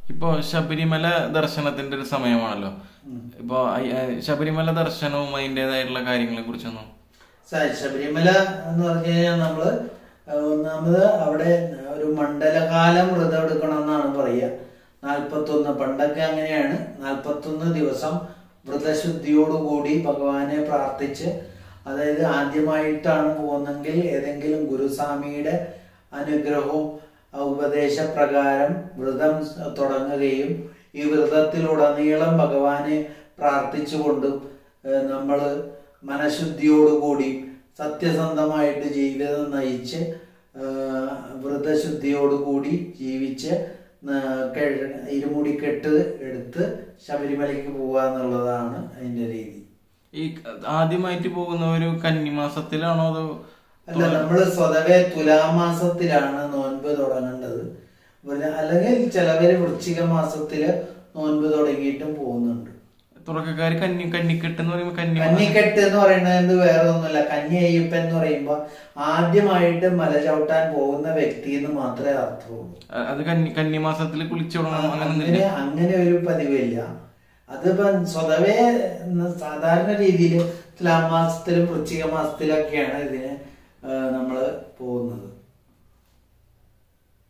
ഇപ്പോ ശബരിമല ദർശനത്തിന്റെ ഒരു സമയമാണല്ലോ ഇപ്പൊ അയ്- അയ് ശബരിമല ദർശനവും അതിൻ്റെതായിട്ടുള്ള കാര്യങ്ങളെ കുറിച്ചൊന്നും സ- ശബരിമല എന്ന് പറഞ്ഞു കഴിഞ്ഞാൽ നമ്മള് അഹ് ഒന്നാമത് അവിടെ ഒരു മണ്ഡലകാലം വ്രതം എടുക്കണം എന്നാണ് പറയുക നാൽപ്പത്തൊന്ന് പണ്ടൊക്കെ അങ്ങനെയാണ് നാൽപ്പത്തൊന്ന് ദിവസം വ്രതശുദ്ധിയോടുകൂടി ഭഗവാനെ പ്രാർത്ഥിച്ച് അതായത് ആദ്യമായിട്ടാണ് പോകുന്നെങ്കിൽ ഏതെങ്കിലും ഗുരുസ്വാമിയുടെ അനുഗ്രഹവും ആ ഉപദേശപ്രകാരം വ്രതം സ് തുടങ്ങുകയും ഈ വ്രതത്തിലുടനീളം ഭഗവാനെ പ്രാർത്ഥിച്ചുകൊണ്ടും ഏഹ്, നമ്മള് മനഃശുദ്ധിയോടുകൂടി സത്യസന്ധമായിട്ട് ജീവിതം നയിച്ച് ഏഹ്, വ്രതശുദ്ധിയോടുകൂടി ജീവിച്ച് ന- കെ- ഇരുമുടിക്കെട്ട് എടുത്ത് ശബരിമലയ്ക്ക് പോവുക എന്നുള്ളതാണ് അതിന്റെ രീതി ഈ ആദ്യമായിട്ട് പോകുന്ന ഒരു കന്നിമാസത്തിലാണോ അതോ അല്ല നമ്മള് സ്വതവേ തുലാമാസത്തിലാണ് നോൻപ് തുടങ്ങേണ്ടത് പിന്നെ അല്ലെങ്കിൽ ചിലവര് വൃശ്ചിക മാസത്തില് നോൻപ് തുടങ്ങിയിട്ടും പോകുന്നുണ്ട് തുടക്കക്കാര് കന്നി കന്നിക്കെട്ട് എന്ന് പറയുമ്പോൾ കന്നി കന്നിക്കെട്ട് എന്ന് പറയുന്നത് വേറെ ഒന്നുമില്ല കന്നി അയ്യപ്പൻ എന്ന് പറയുമ്പോ ആദ്യമായിട്ട് മല ചവിട്ടാൻ പോകുന്ന വ്യക്തി എന്ന് മാത്രമേ അർത്ഥമുള്ളൂ അ- അത് കന്നി കന്നിമാസത്തിൽ കുളിച്ചു തുടങ്ങണം അങ്ങനെ അങ്ങനെ അങ്ങനെ ഒരു പതിവില്ല അതിപ്പോ സ്വതവേ ന- സാധാരണ രീതിയിൽ തുലാമാസത്തിലും വൃശ്ചിക മാസത്തിലൊക്കെയാണ് ഇതിന് ആ, നമ്മള് പോകുന്നത്